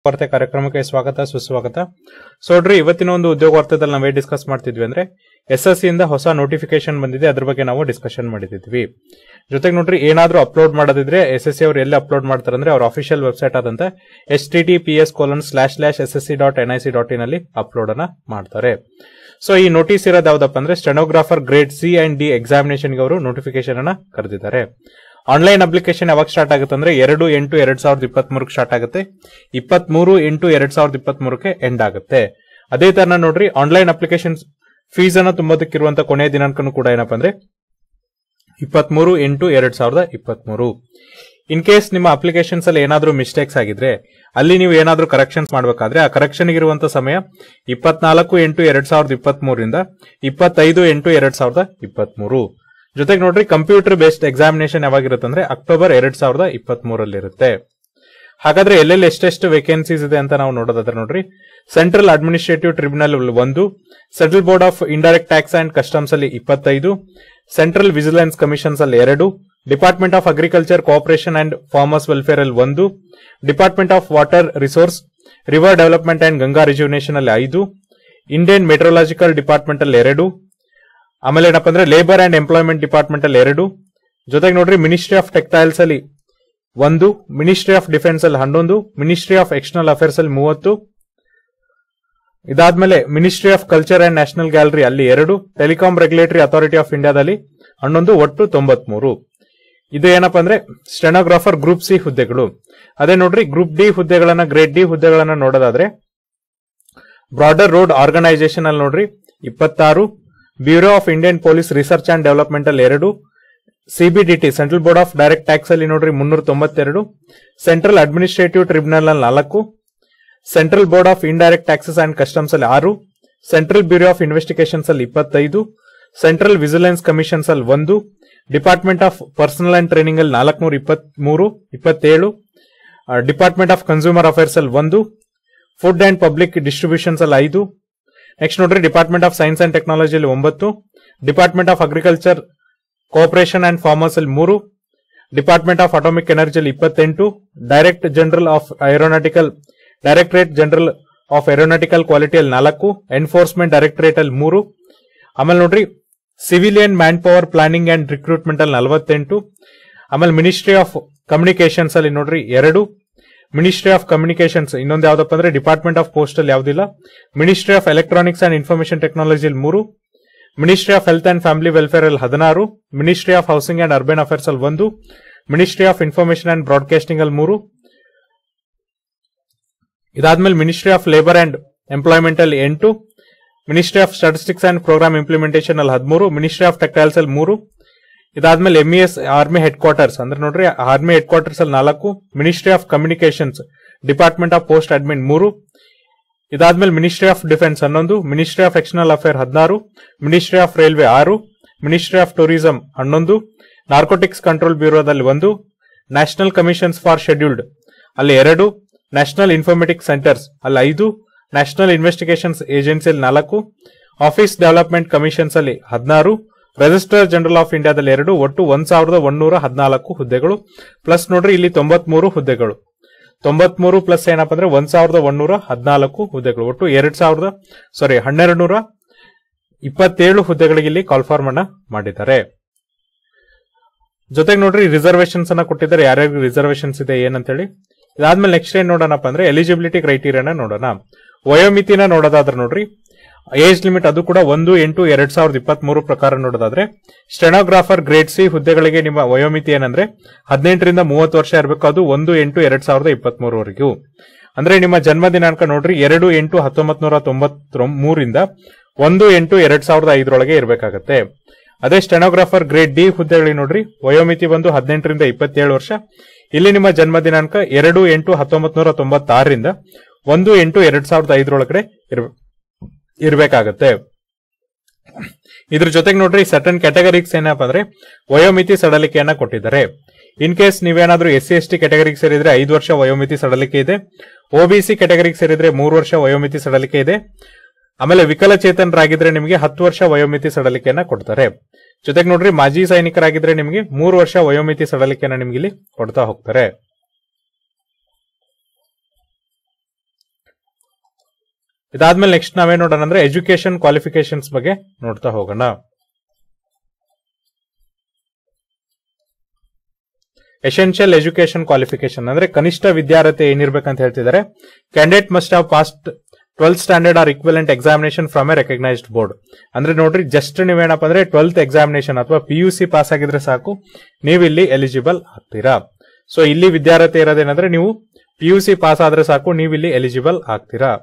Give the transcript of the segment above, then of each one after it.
ವಾರ್ತೆ ಕಾರ್ಯಕ್ರಮಕ್ಕೆ ಸ್ವಾಗತ ಸುಸ್ವಾಗತ ಸೊ ನೋಡ್ರಿ ಇವತ್ತಿನ ಒಂದು ಉದ್ಯೋಗ ವಾರ್ತೆದಲ್ಲಿ ನಾವೇ ಡಿಸ್ಕಸ್ ಮಾಡ್ತಿದ್ವಿ ಅಂದ್ರೆ ಎಸ್ ಎಸ್ ಇಂದ ಹೊಸ ನೋಟಿಫಿಕೇಶನ್ ಬಂದಿದೆ ಅದ್ರ ಬಗ್ಗೆ ನಾವು ಡಿಸ್ಕಷನ್ ಮಾಡಿದ್ವಿ ಜೊತೆಗೆ ನೋಡ್ರಿ ಏನಾದ್ರೂ ಅಪ್ಲೋಡ್ ಮಾಡೋದಿದ್ರೆ ಎಸ್ ಎಸ್ ಸಿ ಅವ್ರು ಎಲ್ಲಿ ಅಪ್ಲೋಡ್ ಮಾಡ್ತಾರೆ ಅಂದ್ರೆ ಅವ್ರ ಅಫಿಷಿಯಲ್ ವೆಬ್ಸೈಟ್ ಆದಂತ H T T P S colon slash slash S S C dot N I C dot in ಅಲ್ಲಿ ಅಪ್ಲೋಡ್ ಅನ್ನ ಮಾಡ್ತಾರೆ ಸೊ ಈ ನೋಟಿಸ್ ಇರೋದು ಯಾವ್ದಪ್ಪ ಅಂದ್ರೆ stenographer grade C and D examination ಅವರು ನೋಟಿಫಿಕೇಶನ್ ಅನ್ನ ಕರೆದಿದ್ದಾರೆ ಆನ್ಲೈನ್ ಅಪ್ಲಿಕೇಶನ್ ಯಾವಾಗ ಸ್ಟಾರ್ಟ್ ಆಗುತ್ತೆ ಅಂದ್ರೆ ಎರಡು ಎಂಟು ಎರಡ್ ಸಾವಿರದ ಇಪ್ಪತ್ತ್ ಮೂರಕ್ಕೆ ಸ್ಟಾರ್ಟ್ ಆಗುತ್ತೆ ಇಪ್ಪತ್ಮೂರು ಎಂಟು ಎರಡ್ ಸಾವಿರದ ಇಪ್ಪತ್ತ್ ಮೂರಕ್ಕೆ ಎಂಡ್ ಆಗುತ್ತೆ ಅದೇ ತರ ನೋಡ್ರಿ ಆನ್ಲೈನ್ ಅಪ್ಲಿಕೇಶನ್ ಫೀಸ್ ಅನ್ನ ತುಂಬೋದಕ್ಕಿರುವಂತ ಕೊನೆಯ ದಿನಾಂಕನೂ ಕೂಡ ಏನಪ್ಪಾ ಅಂದ್ರೆ ಇಪ್ಪತ್ಮೂರು ಎಂಟು ಎರಡ್ ಸಾವಿರದ ಇಪ್ಪತ್ಮೂರು ಇನ್ ಕೇಸ್ ನಿಮ್ಮ ಅಪ್ಲಿಕೇಶನ್ಸ್ ಅಲ್ಲಿ ಏನಾದ್ರೂ ಮಿಸ್ಟೇಕ್ಸ್ ಆಗಿದ್ರೆ ಅಲ್ಲಿ ನೀವು ಏನಾದ್ರೂ ಕರೆಕ್ಷನ್ಸ್ ಮಾಡಬೇಕಾದ್ರೆ ಆ ಕರೆಕ್ಷನ್ ಇರುವಂತ ಸಮಯ ಇಪ್ಪತ್ನಾಲ್ಕು ಎಂಟು ಎರಡ್ ಸಾವಿರದ ಇಪ್ಪತ್ತ್ ಮೂರಿಂದ ಇಪ್ಪತ್ತೈದು ಎಂಟು ಎರಡ್ ಸಾವಿರದ ಇಪ್ಪತ್ತ್ ಮೂರು ಜೊತೆಗೆ ನೋಡ್ರಿ ಕಂಪ್ಯೂಟರ್ ಬೇಸ್ಡ್ ಎಕ್ಸಾಮಿನೇಷನ್ ಯಾವಾಗಿರುತ್ತೆ ಅಂದ್ರೆ ಅಕ್ಟೋಬರ್ ಎರಡ್ ಸಾವಿರದ ಇಪ್ಪತ್ತ್ ಮೂರಲ್ಲಿರುತ್ತೆ ಹಾಗಾದ್ರೆ ಎಲ್ಲೆಲ್ಲಿ ಎಷ್ಟೆಷ್ಟು ವೇಕೆನ್ಸೀಸ್ ಇದೆ ಅಂತ ನಾವು ನೋಡೋದಾದ್ರೆ ನೋಡ್ರಿ ಸೆಂಟ್ರಲ್ ಅಡ್ಮಿನಿಸ್ಟ್ರೇಟಿವ್ ಟ್ರಿಬ್ಯುನಲ್ ಒಂದು central board of indirect tax and customs ಅಲ್ಲಿ ಇಪ್ಪತ್ತೈದು ಸೆಂಟ್ರಲ್ ವಿಜಿಲೆನ್ಸ್ ಕಮಿಷನ್ಸ್ ಅಲ್ಲಿ ಎರಡು department of agriculture cooperation and farmers welfare ಅಲ್ಲಿ ಒಂದು department of water resource river development and Ganga rejuvenation ಅಲ್ಲಿ ಐದು ಇಂಡಿಯನ್ ಮೆಟ್ರೋಲಾಜಿಕಲ್ ಡಿಪಾರ್ಟ್ಮೆಂಟ್ ಅಲ್ಲಿ ಎರಡು ಆಮೇಲೆ ಏನಪ್ಪಾ ಅಂದ್ರೆ ಲೇಬರ್ ಅಂಡ್ ಎಂಪ್ಲಾಯ್ಮೆಂಟ್ ಡಿಪಾರ್ಟ್ಮೆಂಟ್ ಅಲ್ಲಿ ಎರಡು ಜೊತೆಗೆ ನೋಡ್ರಿ ಮಿನಿಸ್ಟ್ರಿ ಆಫ್ ಟೆಕ್ಟೈಲ್ಸ್ ಅಲ್ಲಿ ಒಂದು ಮಿನಿಸ್ಟ್ರಿ ಆಫ್ ಡಿಫೆನ್ಸ್ ಅಲ್ಲಿ ಹನ್ನೊಂದು ಮಿನಿಸ್ಟ್ರಿ ಆಫ್ ಎಕ್ಸ್ಟರ್ನಲ್ ಅಫೇರ್ಸ್ ಅಲ್ಲಿ ಮೂವತ್ತು ಇದಾದ್ಮೇಲೆ ministry of culture and national gallery ಅಲ್ಲಿ ಎರಡು ಟೆಲಿಕಾಂ ರೆಗ್ಯುಲೇಟರಿ ಅಥಾರಿಟಿ ಆಫ್ ಇಂಡಿಯಾದಲ್ಲಿ ಹನ್ನೊಂದು ಒಟ್ಟು ತೊಂಬತ್ಮೂರು ಇದು ಏನಪ್ಪಾ ಅಂದ್ರೆ ಸ್ಟೆನೋಗ್ರಾಫರ್ ಗ್ರೂಪ್ ಸಿ ಹುದ್ದೆಗಳು ಅದೇ ನೋಡ್ರಿ ಗ್ರೂಪ್ ಡಿ ಹುದ್ದೆಗಳನ್ನ ಗ್ರೇಡ್ ಡಿ ಹುದ್ದೆಗಳನ್ನ ನೋಡೋದಾದ್ರೆ ಬ್ರಾಡರ್ ರೋಡ್ ಆರ್ಗನೈಸೇಷನ್ ಅಲ್ಲಿ ನೋಡ್ರಿ ಇಪ್ಪತ್ತಾರು bureau of Indian police research and development ಅಲ್ಲಿ ಎರಡು CBDT central board of direct tax ಅಲ್ಲಿ ನೋಡ್ರಿ ಮುನ್ನೂರ ತೊಂಬತ್ತೆರಡು ಸೆಂಟ್ರಲ್ ಅಡ್ಮಿನಿಸ್ಟ್ರೇಟಿವ್ ಟ್ರಿಬ್ಯುನಲ್ ಅಲ್ಲಿ ನಾಲ್ಕು central board of indirect taxes and customs ಅಲ್ಲಿ ಆರು ಸೆಂಟ್ರಲ್ ಬ್ಯೂರೋ ಆಫ್ ಇನ್ವೆಸ್ಟಿಗೇಷನ್ಸ್ ಅಲ್ಲಿ ಇಪ್ಪತ್ತೈದು ಸೆಂಟ್ರಲ್ ವಿಜಿಲೆನ್ಸ್ ಕಮಿಷನ್ಸ್ ಅಲ್ಲಿ ಒಂದು department of personnel and training ಅಲ್ಲಿ ನಾಲ್ಕನೂರ ಇಪ್ಪತ್ಮೂರು ಇಪ್ಪತ್ತೇಳು ಡಿಪಾರ್ಟ್ಮೆಂಟ್ ಆಫ್ ಕನ್ಸ್ಯೂಮರ್ ಅಫೇರ್ಸ್ ಅಲ್ಲಿ ಒಂದು ಫುಡ್ ಅಂಡ್ ಪಬ್ಲಿಕ್ ಡಿಸ್ಟ್ರಿಬ್ಯೂಷನ್ಸ್ ಅಲ್ಲಿ ಐದು ನೆಕ್ಸ್ಟ್ ನೋಡ್ರಿ department of science and technology ಅಲ್ಲಿ ಒಂಬತ್ತು department of agriculture cooperation and farmers ಅಲ್ಲಿ ಮೂರು ಡಿಪಾರ್ಟ್ಮೆಂಟ್ ಆಫ್ ಅಟಾಮಿಕ್ ಎನರ್ಜಿ ಅಲ್ಲಿ ಇಪ್ಪತ್ತೆಂಟು direct general of aeronautical directorate general of aeronautical quality ಅಲ್ಲಿ ನಾಲ್ಕು ಎನ್ಫೋರ್ಸ್ಮೆಂಟ್ ಡೈರೆಕ್ಟರೇಟ್ ಅಲ್ಲಿ ಮೂರು ಆಮೇಲೆ ನೋಡ್ರಿ civilian manpower planning and recruitment ಅಲ್ಲಿ ನಲವತ್ತೆಂಟು ಆಮೇಲೆ ಮಿನಿಸ್ಟ್ರಿ ಆಫ್ ಕಮ್ಯುನಿಕೇಶನ್ಸ್ ಅಲ್ಲಿ ನೋಡ್ರಿ ಎರಡು ಮಿನಿಸ್ಟ್ರಿ ಆಫ್ ಕಮ್ಯುನಿಕೇಶನ್ಸ್ ಇನ್ನೊಂದು ಯಾವ್ದಪ್ಪ ಅಂದ್ರೆ ಡಿಪಾರ್ಟ್ಮೆಂಟ್ ಆಫ್ ಪೋಸ್ಟ್ ಅಲ್ಲಿ ಯಾವ್ದಿಲ್ಲ ministry of electronics and information technology ಅಲ್ಲಿ ಮೂರು ministry of health and family welfare ಅಲ್ಲಿ ಹದಿನಾರು ministry of housing and urban affairs ಅಲ್ಲಿ ಒಂದು ministry of information and broadcasting ಅಲ್ಲಿ ಮೂರು ಇದಾದ್ಮೇಲೆ ministry of labour and employment ಅಲ್ಲಿ ಎಂಟು ministry of statistics and programme implementation ಅಲ್ಲಿ ಹದಿಮೂರು ಮಿನಿಸ್ಟ್ರಿ ಆಫ್ ಟೆಕ್ಟೈಲ್ಸ್ ಅಲ್ಲಿ ಮೂರು ಇದಾದ್ಮೇಲೆ M S army headquarters ಅಂದ್ರೆ ನೋಡ್ರಿ ಆರ್ಮಿ ಹೆಡ್ ಕ್ವಾರ್ಟರ್ಸ್ ಅಲ್ಲಿ ನಾಲ್ಕು ministry of communications department of post admin ಮೂರು ಇದಾದ್ಮೇಲೆ ಮಿನಿಸ್ಟ್ರಿ ಆಫ್ ಡಿಫೆನ್ಸ್ ಹನ್ನೊಂದು ಮಿನಿಸ್ಟ್ರಿ ಆಫ್ ಎಕ್ಸ್ಟರ್ನಲ್ ಅಫೇರ್ ಹದಿನಾರು ಮಿನಿಸ್ಟ್ರಿ ಆಫ್ ರೈಲ್ವೆ ಆರು ಮಿನಿಸ್ಟ್ರಿ ಆಫ್ ಟೂರಿಸಂ ಹನ್ನೊಂದು ನಾರ್ಕೋಟಿಕ್ಸ್ ಕಂಟ್ರೋಲ್ ಬ್ಯೂರೋದಲ್ಲಿ ಒಂದು ನ್ಯಾಷನಲ್ ಕಮಿಷನ್ಸ್ ಫಾರ್ ಶೆಡ್ಯೂಲ್ಡ್ ಅಲ್ಲಿ ಎರಡು ನ್ಯಾಷನಲ್ ಇನ್ಫಾರ್ಮೆಟಿಕ್ಸ್ ಸೆಂಟರ್ಸ್ ಅಲ್ಲಿ ಐದು ನ್ಯಾಷನಲ್ ಇನ್ವೆಸ್ಟಿಗೇಷನ್ಸ್ ಏಜೆನ್ಸಿಯಲ್ಲಿ ನಾಲ್ಕು ಆಫೀಸ್ ಡೆವಲಪ್ಮೆಂಟ್ ಕಮಿಷನ್ಸ್ ಅಲ್ಲಿ ಹದಿನಾರು ರಿಜಿಸ್ಟರ್ ಜನರಲ್ ಆಫ್ ಇಂಡಿಯಾದಲ್ಲಿ ಎರಡು ಒಟ್ಟು ಒಂದ್ ಸಾವಿರದ ಒಂದೂರ ಹದಿನಾಲ್ಕು ಹುದ್ದೆಗಳು ಪ್ಲಸ್ ನೋಡ್ರಿ ಇಲ್ಲಿ ತೊಂಬತ್ಮೂರು ಹುದ್ದೆಗಳು ತೊಂಬತ್ಮೂರು ಪ್ಲಸ್ ಏನಪ್ಪ ಅಂದ್ರೆ ಒಂದ್ ಸಾವಿರದ ಒಂದೂರ ಹದಿನಾಲ್ಕು ಹುದ್ದೆಗಳು ಒಟ್ಟು ಎರಡ್ ಸಾವಿರದ ಸಾರಿ ಹನ್ನೆರಡು ನೂರ ಇಪ್ಪತ್ತೇಳು ಹುದ್ದೆಗಳಿಗೆ ಇಲ್ಲಿ ಕಾಲ್ಫಾರ್ಮ್ ಅನ್ನ ಮಾಡಿದ್ದಾರೆ ಜೊತೆಗೆ ನೋಡ್ರಿ ರಿಸರ್ವೇಶನ್ಸ್ ಅನ್ನ ಕೊಟ್ಟಿದ್ದಾರೆ ಯಾರ್ಯಾರಿಗೆ ರಿಸರ್ವೇಶನ್ಸ್ ಇದೆ ಏನಂತೇಳಿ ಇದಾದ್ಮೇಲೆ ನೆಕ್ಸ್ಟ್ ಏನ್ ನೋಡೋಣಪ್ಪ ಅಂದ್ರೆ ಎಲಿಜಿಬಿಲಿಟಿ ಕ್ರೈಟೀರಿಯಾನ ನೋಡೋಣ ವಯೋಮಿತಿನ ನೋಡೋದಾದ್ರೆ ನೋಡ್ರಿ ಏಜ್ ಲಿಮಿಟ್ ಅದು ಕೂಡ ಒಂದು ಎಂಟು ಎರಡ್ ಸಾವಿರದ ಇಪ್ಪತ್ತ್ ಮೂರು ಪ್ರಕಾರ ನೋಡೋದಾದ್ರೆ ಸ್ಟೆನೋಗ್ರಾಫರ್ ಗ್ರೇಡ್ ಸಿ ಹುದ್ದೆಗಳಿಗೆ ನಿಮ್ಮ ವಯೋಮಿತಿ ಏನಂದ್ರೆ ಹದಿನೆಂಟರಿಂದ ಮೂವತ್ತು ವರ್ಷ ಇರಬೇಕು ಅದು ಒಂದು ಎಂಟು ಎರಡ್ ಸಾವಿರದ ಇಪ್ಪತ್ತ್ ಮೂರವರೆಗೂ ಅಂದ್ರೆ ನಿಮ್ಮ ಜನ್ಮ ದಿನಾಂಕ ನೋಡ್ರಿ ಎರಡು ಎಂಟು ಹತ್ತೊಂಬತ್ ನೂರ ತೊಂಬತ್ತ ಮೂರಿಂದ ಒಂದು ಎಂಟು ಎರಡ್ ಸಾವಿರದ ಐದರೊಳಗೆ ಇರಬೇಕಾಗತ್ತೆ ಅದೇ ಸ್ಟೆನೋಗ್ರಾಫರ್ ಗ್ರೇಡ್ ಡಿ ಹುದ್ದೆಗಳಿಗೆ ನೋಡ್ರಿ ವಯೋಮಿತಿ ಬಂದು ಹದಿನೆಂಟರಿಂದ ಇಪ್ಪತ್ತೇಳು ವರ್ಷ ಇಲ್ಲಿ ನಿಮ್ಮ ಜನ್ಮ ದಿನಾಂಕ ಎರಡು ಎಂಟು ಹತ್ತೊಂಬತ್ ನೂರ ತೊಂಬತ್ತಾರರಿಂದ ಒಂದು ಎಂಟು ಎರಡ್ ಸಾವಿರದ ಐದರೊಳಗಡೆ ಇರಬೇಕಾಗತ್ತೆ ಇದ್ರ ಜೊತೆಗೆ ನೋಡ್ರಿ ಸರ್ಟನ್ ಕ್ಯಾಟಗರೀಸ್ ಏನಪ್ಪ ಅಂದ್ರೆ ವಯೋಮಿತಿ ಸಡಲಿಕೆಯನ್ನ ಕೊಟ್ಟಿದ್ದಾರೆ ಇನ್ ಕೇಸ್ ನೀವೇನಾದ್ರೂ ಎಸ್ ಸಿ ಎಸ್ ಟಿ ಕ್ಯಾಟಗರಿಗೆ ಸೇರಿದ್ರೆ ಐದು ವರ್ಷ ವಯೋಮಿತಿ ಸಡಲಿಕೆ ಇದೆ ಒಬಿಸಿ ಕ್ಯಾಟಗರಿಗೆ ಸೇರಿದ್ರೆ ಮೂರು ವರ್ಷ ವಯೋಮಿತಿ ಸಡಲಿಕೆ ಇದೆ ಆಮೇಲೆ ವಿಕಲಚೇತನರಾಗಿದ್ರೆ ನಿಮಗೆ ಹತ್ತು ವರ್ಷ ವಯೋಮಿತಿ ಸಡಲಿಕೆಯನ್ನ ಕೊಡ್ತಾರೆ ಜೊತೆಗೆ ನೋಡ್ರಿ ಮಾಜಿ ಸೈನಿಕರಾಗಿದ್ರೆ ನಿಮಗೆ ಮೂರು ವರ್ಷ ವಯೋಮಿತಿ ಸಡಲಿಕೆಯನ್ನ ನಿಮ್ಗೆ ಇಲ್ಲಿ ಕೊಡ್ತಾ ಹೋಗ್ತಾರೆ ಇದಾದ್ಮೇಲೆ ನೆಕ್ಸ್ಟ್ ನಾವೇನ್ ನೋಡೋಣ ಅಂದ್ರೆ ಎಜುಕೇಶನ್ ಕ್ವಾಲಿಫಿಕೇಶನ್ಸ್ ಬಗ್ಗೆ ನೋಡ್ತಾ ಹೋಗೋಣ ಎಸೆನ್ಷಿಯಲ್ ಎಜುಕೇಶನ್ ಕ್ವಾಲಿಫಿಕೇಶನ್ ಅಂದ್ರೆ ಕನಿಷ್ಠ ವಿದ್ಯಾರ್ಥಿ ಏನಿರ್ಬೇಕಂತ ಹೇಳ್ತಿದ್ದಾರೆ candidate must have passed twelfth standard or equivalent examination from a recognised board ಅಂದ್ರೆ ನೋಡ್ರಿ ಜಸ್ಟ್ ನೀವೇನಪ್ಪ ಅಂದ್ರೆ ಟ್ವೆಲ್ತ್ ಎಕ್ಸಾಮಿನೇಷನ್ ಅಥವಾ ಪಿ ಯು ಸಿ ಪಾಸ್ ಆಗಿದ್ರೆ ಸಾಕು ನೀವು ಇಲ್ಲಿ ಎಲಿಜಿಬಲ್ ಆಗ್ತೀರಾ ಸೊ ಇಲ್ಲಿ ವಿದ್ಯಾರ್ಥಿ ಇರೋದೇನಂದ್ರೆ ನೀವು ಪಿ ಯು ಸಿ ಪಾಸ್ ಆದ್ರೆ ಸಾಕು ನೀವು ಇಲ್ಲಿ ಎಲಿಜಿಬಲ್ ಆಗ್ತೀರಾ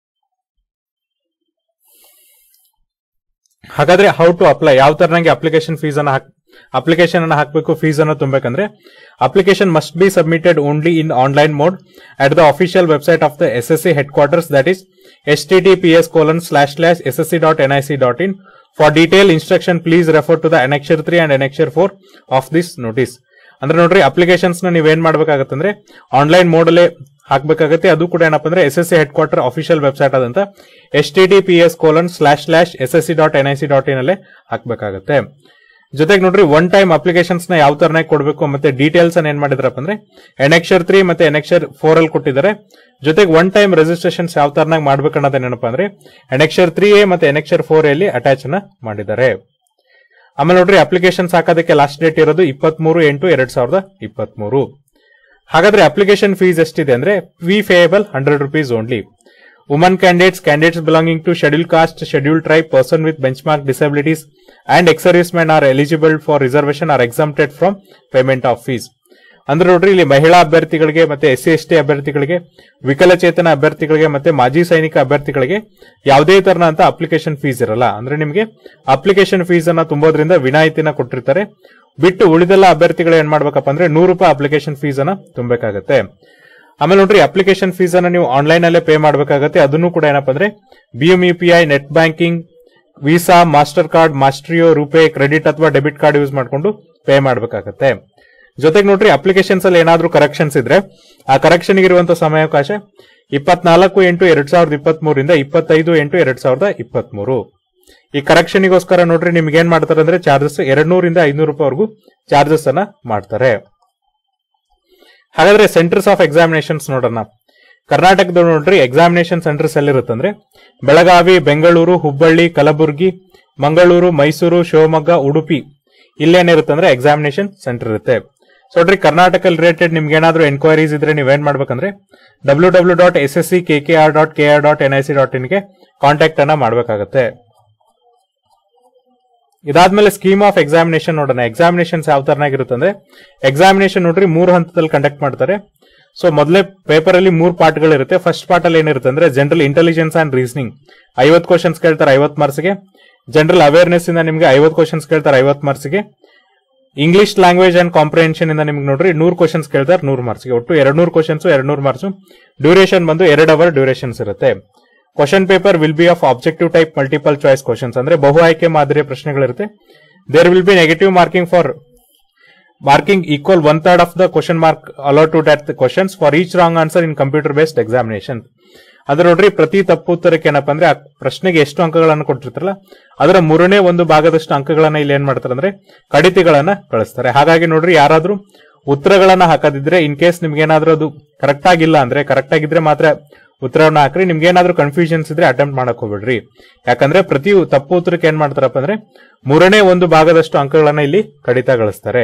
ಹಾಗಾದ್ರೆ ಹೌ ಟು ಅಪ್ಲೈ ಯಾವ ತರ ನಂಗೆ ಅಪ್ಲಿಕೇಶನ್ ಫೀಸ್ ಅನ್ನ ಅಪ್ಲಿಕೇಶನ್ ಅನ್ನ ಹಾಕಬೇಕು ಫೀಸ್ ಅನ್ನು ತುಂಬಬೇಕಂದ್ರೆ application must be submitted only in online mode at the official website of the S S C headquarters that is S T T P S colon slash slash S S C dot N I C dot in for detail instruction please refer to the annexure three and annexure four of this notice ಅಂದ್ರೆ ನೋಡ್ರಿ applications ನ ನೀವೇನ್ ಮಾಡ್ಬೇಕಾಗತ್ತಂದ್ರೆ online ಮೋಡಲ್ಲೇ ಹಾಕ್ಬೇಕಾಗತ್ತೆ ಅದು ಕೂಡ ಏನಪ್ಪ ಅಂದ್ರೆ S S C headquarter official website ಆದಂತ S T T P S colon slash slash S S C dot N I C dot in ಅಲ್ಲೇ ಹಾಕ್ಬೇಕಾಗತ್ತೆ ಜೊತೆಗೆ ನೋಡ್ರಿ ಒನ್ ಟೈಮ್ ಅಪ್ಲಿಕೇಶನ್ಸ್ ನ ಯಾವ ತರನಾಗಿ ಕೊಡಬೇಕು ಮತ್ತೆ ಡೀಟೇಲ್ಸ್ ಅನ್ನ ಏನ್ ಮಾಡಿದ್ರಪ್ಪ ಅಂದ್ರೆ ಎನೆಕ್ಷರ್ ತ್ರೀ ಮತ್ತೆ ಎನೆಕ್ಷರ್ ಫೋರ್ ಅಲ್ಲಿ ಕೊಟ್ಟಿದ್ದಾರೆ ಜೊತೆಗೆ ಒನ್ ಟೈಮ್ ರಿಜಿಸ್ಟ್ರೇಷನ್ಸ್ ಯಾವ ತರನಾಗಿ ಮಾಡ್ಬೇಕು ಅನ್ನೋದೇನಪ್ಪ ಅಂದ್ರೆ ಎನೆಕ್ಷರ್ ತ್ರೀ ಎ ಮತ್ತೆ ಎನೆಕ್ಷರ್ ಫೋರ್ ಅಲ್ಲಿ ಅಟ್ಯಾಚ್ ನ ಮಾಡಿದ್ದಾರೆ ಆಮೇಲೆ ನೋಡ್ರಿ ಅಪ್ಲಿಕೇಶನ್ಸ್ ಹಾಕೋದಕ್ಕೆ ಲಾಸ್ಟ್ ಡೇಟ್ ಇರೋದು ಇಪ್ಪತ್ಮೂರು ಎಂಟು ಎರಡ್ ಸಾವಿರದ ಇಪ್ಪತ್ಮೂರು ಹಾಗಾದ್ರೆ ಅಪ್ಲಿಕೇಶನ್ ಫೀಸ್ ಎಷ್ಟಿದೆ ಅಂದ್ರೆ fee payable hundred rupees only women candidates candidates belonging to schedule caste schedule tribe person with benchmark disabilities and ex servicemen are eligible for reservation are exempted from payment of fees ಅಂದ್ರೆ ನೋಡ್ರಿ ಇಲ್ಲಿ ಮಹಿಳಾ ಅಭ್ಯರ್ಥಿಗಳಿಗೆ ಮತ್ತೆ S C S T ಅಭ್ಯರ್ಥಿಗಳಿಗೆ ವಿಕಲಚೇತನ ಅಭ್ಯರ್ಥಿಗಳಿಗೆ ಮತ್ತೆ ಮಾಜಿ ಸೈನಿಕ ಅಭ್ಯರ್ಥಿಗಳಿಗೆ ಯಾವುದೇ ತರನಂತ ಅಪ್ಲಿಕೇಶನ್ ಫೀಸ್ ಇರಲ್ಲ ಅಂದ್ರೆ ನಿಮಗೆ ಅಪ್ಲಿಕೇಶನ್ ಫೀಸ್ ಅನ್ನ ತುಂಬೋದ್ರಿಂದ ವಿನಾಯಿತಿನ ಕೊಟ್ಟಿರ್ತಾರೆ ಬಿಟ್ಟು ಉಳಿದೆಲ್ಲ ಅಭ್ಯರ್ಥಿಗಳು ಏನ್ ಮಾಡ್ಬೇಕಪ್ಪ ಅಂದ್ರೆ ನೂರು ರೂಪಾಯಿ ಅಪ್ಲಿಕೇಶನ್ ಫೀಸ್ ಅನ್ನ ತುಂಬಬೇಕಾಗತ್ತೆ ಆಮೇಲೆ ನೋಡ್ರಿ ಅಪ್ಲಿಕೇಶನ್ ಫೀಸ್ ಅನ್ನ ನೀವು ಆನ್ಲೈನ್ ಅಲ್ಲೇ ಪೇ ಮಾಡಬೇಕಾಗತ್ತೆ ಅದನ್ನು ಕೂಡ ಏನಪ್ಪ ಅಂದ್ರೆ B M U P I net banking Visa Mastercard Maestro RuPay credit ಅಥವಾ ಡೆಬಿಟ್ ಕಾರ್ಡ್ ಯೂಸ್ ಮಾಡ್ಕೊಂಡು ಪೇ ಮಾಡಬೇಕಾಗತ್ತೆ ಜೊತೆಗೆ ನೋಡ್ರಿ ಅಪ್ಲಿಕೇಶನ್ಸ್ ಅಲ್ಲಿ ಏನಾದ್ರೂ ಕರೆಕ್ಷನ್ಸ್ ಇದ್ರೆ ಆ ಕರೆಕ್ಷನ್ ಇರುವಂತ ಸಮಯಾವಕಾಶ ಇಪ್ಪತ್ನಾಲ್ಕು ಎಂಟು ಎರಡ್ ಸಾವಿರದ ಇಪ್ಪತ್ತ್ ಮೂರಿಂದ ಇಪ್ಪತ್ತೈದು ಎಂಟು ಎರಡ್ ಸಾವಿರದ ಇಪ್ಪತ್ತ್ ಮೂರು ಈ ಕರೆಕ್ಷನ್ಗೋಸ್ಕರ ನೋಡ್ರಿ ನಿಮ್ಗೆ ಏನ್ ಮಾಡ್ತಾರೆ ಅಂದ್ರೆ ಚಾರ್ಜಸ್ ಎರಡ್ ನೂರಿಂದ ಐನೂರು ರೂಪಾಯಿವರೆಗೂ ಚಾರ್ಜಸ್ ಅನ್ನ ಮಾಡ್ತಾರೆ ಹಾಗಾದ್ರೆ ಸೆಂಟರ್ಸ್ ಆಫ್ ಎಕ್ಸಾಮಿನೇಷನ್ಸ್ ನೋಡೋಣ ಕರ್ನಾಟಕದ ನೋಡ್ರಿ ಎಕ್ಸಾಮಿನೇಷನ್ ಸೆಂಟರ್ಸ್ ಎಲ್ಲಿರುತ್ತಂದ್ರೆ ಬೆಳಗಾವಿ ಬೆಂಗಳೂರು ಹುಬ್ಬಳ್ಳಿ ಕಲಬುರಗಿ ಮಂಗಳೂರು ಮೈಸೂರು ಶಿವಮೊಗ್ಗ ಉಡುಪಿ ಇಲ್ಲೇನಿರುತ್ತಂದ್ರೆ ಎಕ್ಸಾಮಿನೇಷನ್ ಸೆಂಟರ್ ಇರುತ್ತೆ ಸೊ ನೋಡ್ರಿ ಕರ್ನಾಟಕ ರಿಲೇಟೆಡ್ ನಿಮ್ಗೆ ಏನಾದ್ರೂ ಎನ್ಕ್ವೈರೀಸ್ ಇದ್ರೆ ನೀವೇನ್ ಮಾಡ್ಬೇಕಂದ್ರೆ W W dot S S C K K R dot K R dot N I C dot ಇನ್ಗೆ ಕಾಂಟ್ಯಾಕ್ಟ್ ಅನ್ನ ಮಾಡಬೇಕಾಗತ್ತೆ ಇದಾದ್ಮೇಲೆ ಸ್ಕೀಮ್ ಆಫ್ ಎಕ್ಸಾಮಿನೇಷನ್ ನೋಡೋಣ ಎಕ್ಸಾಮಿನೇಷನ್ಸ್ ಯಾವ ತರನಾಗಿರುತ್ತೆ ಅಂದ್ರೆ ಎಕ್ಸಾಮಿನೇಷನ್ ನೋಡ್ರಿ ಮೂರು ಹಂತದಲ್ಲಿ ಕಂಡಕ್ಟ್ ಮಾಡ್ತಾರೆ ಸೊ ಮೊದಲೇ ಪೇಪರ್ ಅಲ್ಲಿ ಮೂರು ಪಾರ್ಟ್ಗಳು ಇರುತ್ತೆ ಫಸ್ಟ್ ಪಾರ್ಟ್ ಅಲ್ಲಿ ಏನಿರುತ್ತೆ ಅಂದ್ರೆ ಜನರಲ್ ಇಂಟೆಲಿಜೆನ್ಸ್ ಅಂಡ್ ರೀಸನಿಂಗ್ ಐವತ್ ಕ್ವಶನ್ಸ್ ಕೇಳ್ತಾರೆ ಐವತ್ ಮಾರ್ಕ್ಸ್ಗೆ ಜನರಲ್ ಅವೇರ್ನೆಸ್ ಇಂದ ನಿಮ್ಗೆ ಐವತ್ ಕ್ವಶನ್ಸ್ ಕೇಳ್ತಾರೆ ಐವತ್ ಮಾರ್ಕ್ಸ್ಗೆ ಇಂಗ್ಲಿಷ್ ಲ್ಯಾಂಗ್ವೇಜ್ ಅಂಡ್ ಕಾಂಪ್ರಿಹೆನ್ಷನ್ ಇಂದ ನಿಮ್ಗೆ ನೋಡ್ರಿ ನೂರ್ ಕ್ವಶನ್ಸ್ ಕೇಳ್ತಾರೆ ನೂರ್ ಮಾರ್ಕ್ಸ್ಗೆ ಒಟ್ಟು ಎರಡ್ ನೂರ್ ಕ್ವಶನ್ಸ್ ಎರಡ್ ನೂರ್ ಮಾರ್ಕ್ಸ್ ಡ್ಯೂರೇಷನ್ ಬಂದು ಎರಡ್ ಅವರ್ ಡ್ಯೂರೇಷನ್ಸ್ ಇರುತ್ತೆ question paper will be of objective type multiple choice questions ಅಂದ್ರೆ ಬಹು ಆಯ್ಕೆ ಮಾದರಿಯ ಪ್ರಶ್ನೆಗಳಿರುತ್ತೆ there will be negative marking for marking equal one third of the question mark allot to that questions for each wrong answer in computer based examination ಅದ್ರ ನೋಡ್ರಿ ಪ್ರತಿ ತಪ್ಪು ಉತ್ತರಕ್ಕೆ ಏನಪ್ಪಾ ಅಂದ್ರೆ ಆ ಪ್ರಶ್ನೆಗೆ ಎಷ್ಟು ಅಂಕಗಳನ್ನು ಕೊಟ್ಟಿರ್ತಾರಲ್ಲ ಅದರ ಮೂರನೇ ಒಂದು ಭಾಗದಷ್ಟು ಅಂಕಗಳನ್ನ ಇಲ್ಲಿ ಏನ್ ಮಾಡ್ತಾರೆ ಅಂದ್ರೆ ಕಡಿತಿಗಳನ್ನ ಕಳಿಸ್ತಾರೆ ಹಾಗಾಗಿ ನೋಡ್ರಿ ಯಾರಾದ್ರೂ ಉತ್ತರಗಳನ್ನ ಹಾಕದಿದ್ರೆ ಇನ್ ಕೇಸ್ ನಿಮ್ಗೆ ಏನಾದ್ರೂ ಅದು ಕರೆಕ್ಟ್ ಆಗಿಲ್ಲ ಅಂದ್ರೆ ಕರೆಕ್ಟ್ ಆಗಿದ್ರೆ ಮಾತ್ರ ಉತ್ತರವನ್ನ ಹಾಕ್ರಿ ನಿಮ್ಗೆ ಏನಾದ್ರೂ ಕನ್ಫ್ಯೂಷನ್ಸ್ ಇದ್ರೆ ಅಟೆಂಪ್ಟ್ ಮಾಡಕ್ ಹೋಗ್ಬೇಡ್ರಿ ಯಾಕಂದ್ರೆ ಪ್ರತಿ ತಪ್ಪು ಉತ್ತರಕ್ಕೆ ಏನ್ ಮಾಡ್ತಾರಪ್ಪ ಅಂದ್ರೆ ಮೂರನೇ ಒಂದು ಭಾಗದಷ್ಟು ಅಂಕಗಳನ್ನ ಇಲ್ಲಿ ಕಡಿತಗೊಳಿಸ್ತಾರೆ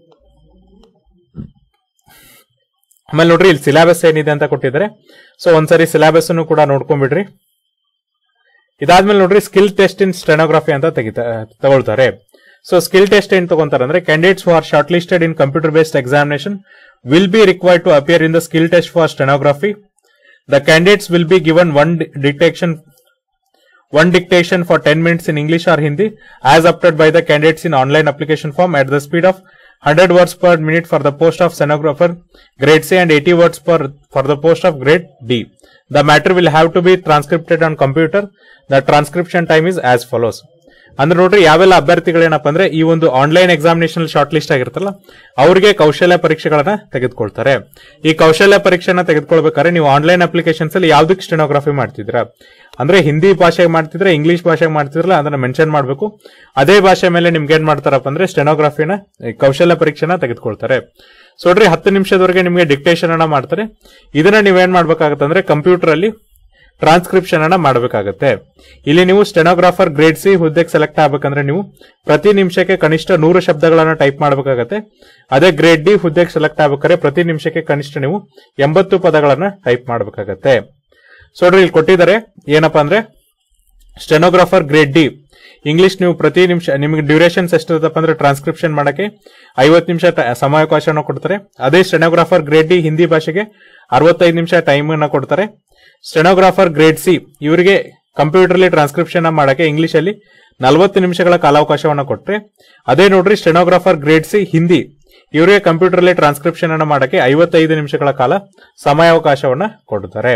ಆಮೇಲೆ ನೋಡ್ರಿ ಇಲ್ಲಿ ಸಿಲೆಬಸ್ ಏನಿದೆ ಅಂತ ಕೊಟ್ಟಿದ್ದಾರೆ ಸೊ ಒಂದ್ಸರಿ ಸಿಲೆಬಸ್ ಅನ್ನು ಕೂಡ ನೋಡ್ಕೊಂಡ್ಬಿಡ್ರಿ ಇದಾದ್ಮೇಲೆ ನೋಡ್ರಿ ಸ್ಕಿಲ್ ಟೆಸ್ಟ್ ಇನ್ ಸ್ಟೆನೋಗ್ರಫಿ ಅಂತ ತೆಗಿತಾ ತಗೊಳ್ತಾರೆ ಸೊ ಸ್ಕಿಲ್ ಟೆಸ್ಟ್ ಏನ್ ತಗೊಂತಾರೆ ಅಂದ್ರೆ candidates who are shortlisted in computer based examination will be required to appear in the skill test for stenography the candidates will be given one dictation one dictation for 10 minutes in English or Hindi as opted by the candidates in online application form at the speed of 100 words per minute for the post of stenographer grade C and 80 words per for the post of grade D. The matter will have to be transcribed on computer. The transcription time is as follows. ಅಂದ್ರೆ ನೋಡ್ರಿ ಯಾವೆಲ್ಲ ಅಭ್ಯರ್ಥಿಗಳೇನಪ್ಪ ಅಂದ್ರೆ ಈ ಒಂದು online examination shortlist ಆಗಿರುತ್ತಲ್ಲ ಅವರಿಗೆ ಕೌಶಲ್ಯ ಪರೀಕ್ಷೆಗಳನ್ನ ತೆಗೆದುಕೊಳ್ತಾರೆ ಈ ಕೌಶಲ್ಯ ಪರೀಕ್ಷೆನ ತೆಗೆದುಕೊಳ್ಬೇಕಾದ್ರೆ ನೀವು ಆನ್ಲೈನ್ ಅಪ್ಲಿಕೇಶನ್ಸ್ ಅಲ್ಲಿ ಯಾವ್ದಕ್ಕೆ ಸ್ಟೆನೋಗ್ರಫಿ ಮಾಡ್ತಿದ್ದೀರಾ ಅಂದ್ರೆ ಹಿಂದಿ ಭಾಷೆಗೆ ಮಾಡ್ತಿದ್ರೆ ಇಂಗ್ಲಿಷ್ ಭಾಷೆಗೆ ಮಾಡ್ತಿದ್ರಲ್ಲ ಅದನ್ನ ಮೆನ್ಷನ್ ಮಾಡಬೇಕು ಅದೇ ಭಾಷೆ ಮೇಲೆ ನಿಮ್ಗೆ ಏನ್ ಮಾಡ್ತಾರಪ್ಪ ಅಂದ್ರೆ ಸ್ಟೆನೋಗ್ರಫಿನ ಈ ಕೌಶಲ್ಯ ಪರೀಕ್ಷೆನ ತೆಗೆದುಕೊಳ್ತಾರೆ ಸೊ ನೋಡ್ರಿ ಹತ್ತು ನಿಮಿಷದವರೆಗೆ ನಿಮಗೆ ಡಿಕ್ಟೇಷನ್ ಅನ್ನ ಮಾಡ್ತಾರೆ ಇದನ್ನ ನೀವೇನ್ ಮಾಡ್ಬೇಕಾಗತ್ತೆ ಅಂದ್ರೆ ಕಂಪ್ಯೂಟರ್ ಅಲ್ಲಿ ಟ್ರಾನ್ಸ್ಕ್ರಿಪ್ಷನ್ ಅನ್ನ ಮಾಡಬೇಕಾಗುತ್ತೆ ಇಲ್ಲಿ ನೀವು ಸ್ಟೆನೋಗ್ರಾಫರ್ ಗ್ರೇಡ್ ಸಿ ಹುದ್ದೆಗೆ ಸೆಲೆಕ್ಟ್ ಆಗ್ಬೇಕಂದ್ರೆ ನೀವು ಪ್ರತಿ ನಿಮಿಷಕ್ಕೆ ಕನಿಷ್ಠ ನೂರು ಶಬ್ದಗಳನ್ನ ಟೈಪ್ ಮಾಡಬೇಕಾಗತ್ತೆ ಅದೇ ಗ್ರೇಡ್ ಡಿ ಹುದ್ದೆಗೆ ಸೆಲೆಕ್ಟ್ ಆಗ್ಬೇಕಾದ್ರೆ ಪ್ರತಿ ನಿಮಿಷಕ್ಕೆ ಕನಿಷ್ಠ ನೀವು ಎಂಬತ್ತು ಪದಗಳನ್ನ ಟೈಪ್ ಮಾಡಬೇಕಾಗತ್ತೆ ಸೊ ನೋಡ್ರಿ ಇಲ್ಲಿ ಕೊಟ್ಟಿದ್ದಾರೆ ಏನಪ್ಪಾ ಅಂದ್ರೆ ಸ್ಟೆನೋಗ್ರಾಫರ್ ಗ್ರೇಡ್ ಡಿ ಇಂಗ್ಲಿಷ್ ನೀವು ಪ್ರತಿ ನಿಮಿಷ ನಿಮಗೆ ಡ್ಯೂರೇಷನ್ಸ್ ಎಷ್ಟಿರುತ್ತಪ್ಪ ಅಂದ್ರೆ ಟ್ರಾನ್ಸ್ಕ್ರಿಪ್ಷನ್ ಮಾಡಕ್ಕೆ ಐವತ್ತು ನಿಮಿಷ ಟ- ಸಮಯಾವಕಾಶವನ್ನು ಕೊಡ್ತಾರೆ ಅದೇ ಸ್ಟೆನೋಗ್ರಾಫರ್ ಗ್ರೇಡ್ ಡಿ ಹಿಂದಿ ಭಾಷೆಗೆ ಅರವತ್ತೈದು ನಿಮಿಷ ಟೈಮ್ ಅನ್ನ ಕೊಡ್ತಾರೆ ಸ್ಟೆನೋಗ್ರಾಫರ್ ಗ್ರೇಡ್ ಸಿ ಇವರಿಗೆ ಕಂಪ್ಯೂಟರ್ಲಿ ಟ್ರಾನ್ಸ್ಕ್ರಿಪ್ಷನ್ ಮಾಡಕ್ಕೆ ಇಂಗ್ಲಿಷ್ ಅಲ್ಲಿ ನಲವತ್ತು ನಿಮಿಷಗಳ ಕಾಲಾವಕಾಶವನ್ನು ಕೊಟ್ರೆ ಅದೇ ನೋಡ್ರಿ ಸ್ಟೆನೋಗ್ರಾಫರ್ ಗ್ರೇಡ್ ಸಿ ಹಿಂದಿ ಇವರಿಗೆ ಕಂಪ್ಯೂಟರ್ಲಿ ಟ್ರಾನ್ಸ್ಕ್ರಿಪ್ಷನ್ ಅನ್ನ ಮಾಡಕ್ಕೆ ಐವತ್ತೈದು ನಿಮಿಷಗಳ ಕಾಲ ಸಮಯಾವಕಾಶವನ್ನ ಕೊಡ್ತಾರೆ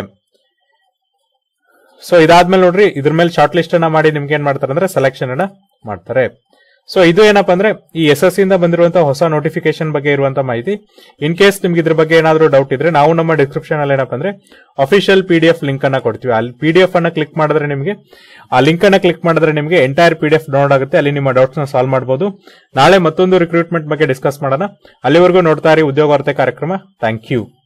ಸೊ ಇದಾದ್ಮೇಲೆ ನೋಡ್ರಿ ಇದ್ರ ಮೇಲೆ ಶಾರ್ಟ್ ಲಿಸ್ಟ್ ಅನ್ನ ಮಾಡಿ ನಿಮ್ಗೆ ಏನ್ ಮಾಡ್ತಾರೆ ಅಂದ್ರೆ ಸೆಲೆಕ್ಷನ್ ಅನ್ನ ಮಾಡ್ತಾರೆ ಸೊ ಇದು ಏನಪ್ಪಾ ಅಂದ್ರೆ ಈ ಎಸ್ ಎಸ್ ಇಂದ ಬಂದಿರುವಂತಹ ಹೊಸ ನೋಟಿಫಿಕೇಶನ್ ಬಗ್ಗೆ ಇರುವಂತಹ ಮಾಹಿತಿ ಇನ್ ಕೇಸ್ ನಿಮ್ಗೆ ಇದ್ರ ಬಗ್ಗೆ ಏನಾದ್ರೂ ಡೌಟ್ ಇದ್ರೆ ನಾವು ನಮ್ಮ ಡಿಸ್ಕ್ರಿಪ್ಷನ್ ಅಲ್ಲಿ ಏನಪ್ಪಾ ಅಂದ್ರೆ official P D F link ಅನ್ನ ಕೊಡ್ತೀವಿ ಅಲ್ಲಿ ಪಿ ಡಿ ಎಫ್ ಅನ್ನ ಕ್ಲಿಕ್ ಮಾಡಿದ್ರೆ ನಿಮಗೆ ಆ ಲಿಂಕ್ ಅನ್ನ ಕ್ಲಿಕ್ ಮಾಡಿದ್ರೆ ನಿಮಗೆ entire P D F download ಆಗುತ್ತೆ ಅಲ್ಲಿ ನಿಮ್ಮ ಡೌಟ್ಸ್ ನ ಸಾಲ್ವ್ ಮಾಡಬಹುದು ನಾಳೆ ಮತ್ತೊಂದು ರಿಕ್ರೂಟ್ಮೆಂಟ್ ಬಗ್ಗೆ ಡಿಸ್ಕಸ್ ಮಾಡೋಣ ಅಲ್ಲಿವರೆಗೂ ನೋಡ್ತಾ ಇರಿ ಉದ್ಯೋಗ ವಾರ್ತೆ ಕಾರ್ಯಕ್ರಮ ಥ್ಯಾಂಕ್ ಯು